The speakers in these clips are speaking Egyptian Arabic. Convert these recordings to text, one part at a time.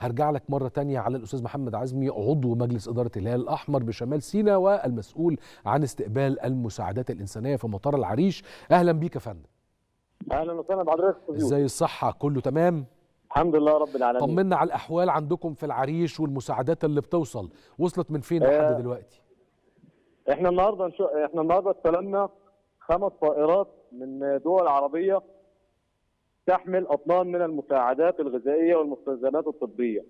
هرجع لك مره تانية على الاستاذ محمد عزمي عضو مجلس اداره الهلال الاحمر بشمال سيناء والمسؤول عن استقبال المساعدات الانسانيه في مطار العريش اهلا بيك يا فندم اهلا وسهلا بحضرتك في الضيوف. ازاي الصحه كله تمام الحمد لله رب العالمين طمنا على الاحوال عندكم في العريش والمساعدات اللي بتوصل وصلت من فين آه، لحد دلوقتي احنا النهارده نشو... احنا النهارده استلمنا خمس طائرات من دول عربيه تحمل اطنان من المساعدات الغذائيه والمستلزمات الطبيه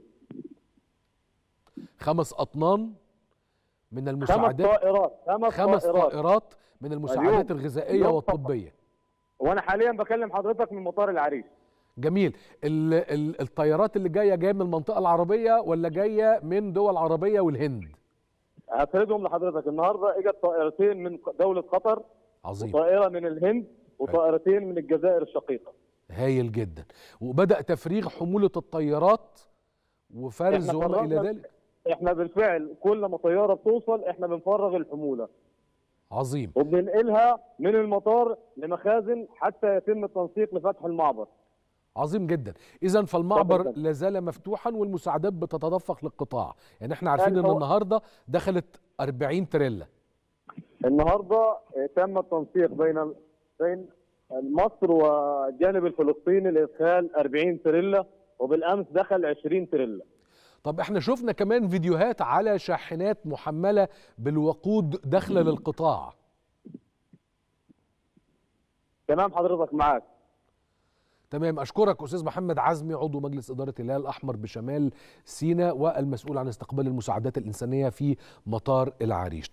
خمس اطنان من خمس المساعدات طائرات خمس, خمس طائرات طائرات من المساعدات اليوم. الغذائيه اليوم والطبيه وانا حاليا بكلم حضرتك من مطار العريش جميل ال ال الطيارات اللي جايه جايه من المنطقه العربيه ولا جايه من دول عربيه والهند هسردهم لحضرتك النهارده اجت طائرتين من دوله قطر عظيم وطائره من الهند وطائرتين من الجزائر الشقيقه هايل جدا وبدا تفريغ حموله الطيارات وفرز إحنا وما الى فرغنا- ذلك احنا بالفعل كل ما طياره بتوصل احنا بنفرغ الحموله عظيم وبننقلها من المطار لمخازن حتى يتم التنسيق لفتح المعبر عظيم جدا اذا فالمعبر اتفضل. لا زال مفتوحا والمساعدات بتتدفق للقطاع يعني احنا عارفين ان هو- النهارده دخلت 40 تريلا النهارده اه، تم التنسيق بين بين مصر والجانب الفلسطيني لادخال 40 تريلا وبالامس دخل 20 تريلا طب احنا شفنا كمان فيديوهات على شاحنات محمله بالوقود داخله للقطاع تمام حضرتك معاك تمام اشكرك استاذ محمد عزمي عضو مجلس اداره الهلال الاحمر بشمال سيناء والمسؤول عن استقبال المساعدات الانسانيه في مطار العريش